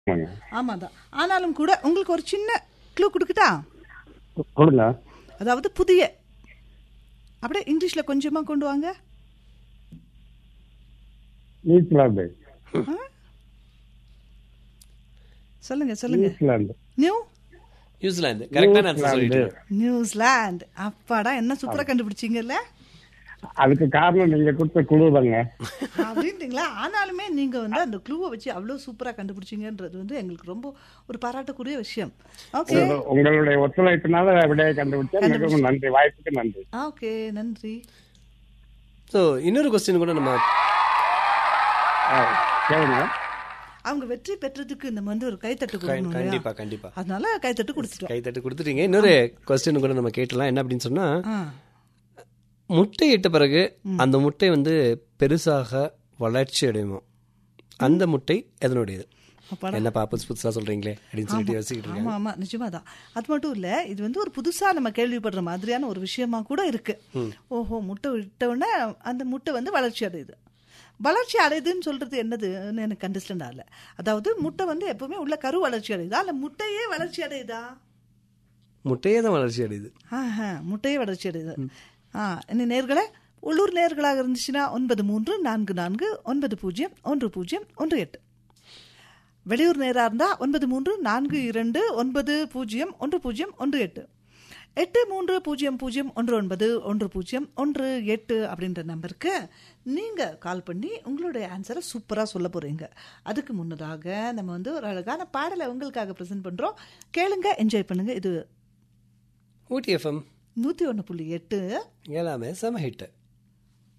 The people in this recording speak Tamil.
ஆமாங்க ஆமாம் தான் ஆனாலும் கூட உங்களுக்கு ஒரு சின்ன க்ளூ கொடுக்கட்டா கொடுங்க அதாவது புதிய அப்படியே இங்கிலீஷில் கொஞ்சமாக கொண்டு வாங்க நியூசிலாந்து ஆ? சொல்லுங்க சொல்லுங்க நியூசிலாந்து நியூ நியூசிலாந்து கரெக்டான ஆன்சர் சொல்லிட்டு நியூசிலாந்து அப்பாடா என்ன சூப்பரா கண்டுபிடிச்சீங்கல்ல அதுக்கு காரணம் நீங்க கொடுத்த குழு தாங்க அப்படின்ட்டீங்களா ஆனாலுமே நீங்க வந்து அந்த க்ளூவை வச்சு அவ்வளவு சூப்பரா கண்டுபிடிச்சீங்கன்றது வந்து எங்களுக்கு ரொம்ப ஒரு பாராட்டக்கூடிய விஷயம் ஓகே உங்க- உங்களுடைய ஒத்துழைப்பினால விடையை கண்டுபிடிச்சா மிகவும் நன்றி வாய்ப்புக்கு நன்றி ஓகே நன்றி ஸோ இன்னொரு கொஸ்டின் கூட நம்ம ஆ, கேளுங்க அவங்க வெற்றி பெற்றதுக்கு நம்ம வந்து ஒரு கைத்தட்டு கண்- கொடுக்கணும் இல்லையா? கண்டிப்பா கண்டிப்பா அதனால கைத்தட்டு கொடுத்துட்டோம் கைத்தட்டு கொடுத்துட்டீங்க இன்னொரு கொஸ்டின் கூட நம்ம கேட்டலாம் என்ன அப்படின்னு சொன்னா ஆ. முட்டை இட்ட பிறகு அந்த முட்டை வந்து பெருசாக வளர்ச்சி அடையுமோ அந்த முட்டை எதனுடையது அப்பாடா. என்னப்பா புதுசு புதுசா சொல்றீங்களே அப்படின்னு சொல்லிட்டு யோசிக்கிட்டு இருக்கேன் ஆமா ஆமா நிஜமா தான் அது மட்டும் இல்ல இது வந்து ஒரு புதுசா நம்ம கேள்விப்படுற மாதிரியான ஒரு விஷயமா கூட இருக்கு ஓஹோ முட்டை விட்ட உடனே அந்த முட்டை வந்து வளர்ச்சி அடையுது வளர்ச்சி அடையுதுன்னு சொல்றது என்னதுன்னு எனக்கு அண்டர்ஸ்டாண்ட் ஆகல அதாவது முட்டை வந்து எப்பவுமே உள்ள கரு வளர்ச்சி அடையுதா இல்ல முட்டையே வளர்ச்சி அடையுதா முட்டையே தான் வளர்ச்சி அடையுது ஆஹா முட்டையே வளர்ச்சி அடையுது ஆ இனி நேர்களே உள்ளூர் நேர்களாக இருந்துச்சுன்னா ஒன்பது மூன்று நான்கு நான்கு ஒன்பது பூஜ்ஜியம் ஒன்று பூஜ்ஜியம் ஒன்று எட்டு வெளியூர் நேராக இருந்தால் ஒன்பது மூன்று நான்கு இரண்டு ஒன்பது பூஜ்ஜியம் ஒன்று பூஜ்ஜியம் ஒன்று எட்டு எட்டு மூன்று பூஜ்ஜியம் பூஜ்ஜியம் ஒன்று ஒன்பது ஒன்று பூஜ்ஜியம் ஒன்று எட்டு அப்படின்ற நம்பருக்கு நீங்கள் கால் பண்ணி உங்களுடைய ஆன்சரை சூப்பராக சொல்ல போகிறீங்க அதுக்கு முன்னதாக நம்ம வந்து ஒரு அழகான பாடலை உங்களுக்காக ப்ரெசென்ட் பண்ணுறோம் கேளுங்க என்ஜாய் பண்ணுங்கள் இது ஊட்டி எஃப்எம் நூற்றி ஒன்று புள்ளி எட்டு எல்லாமே செம ஹிட்